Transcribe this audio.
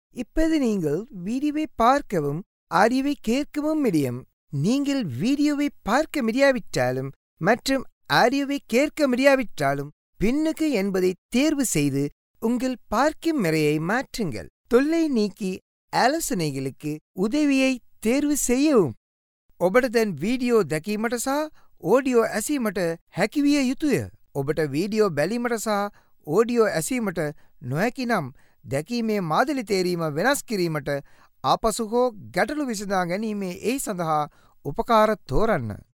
இப்போது நீங்கள் வீடியோவை பார்க்கவும் ஆடியோவை கேட்கவும் முடியும் நீங்கள் வீடியோவை பார்க்க முடியாவிட்டாலும் மற்றும் ஆடியோவை கேட்க முடியாவிட்டாலும் பின்னுக்கு என்பதை தேர்வு செய்து உங்கள் பார்க்கும் முறையை மாற்றுங்கள் தொல்லை நீக்கி ஆலோசனைகளுக்கு உதவியை தேர்வு செய்யவும் ඔබට දැන් වීඩියෝ දැකීමට සහ ඕඩියෝ ඇසීමට හැකිවිය යුතුය. ඔබට වීඩියෝ බැලීමට සහ ඕඩියෝ ඇසීමට නොහැකි නම් දැකීමේ මාදලි තේරීම වෙනස් කිරීමට ආපසු හෝ ගැටලු විසඳා ගැනීමේ ඒ සඳහා උපකාර තෝරන්න.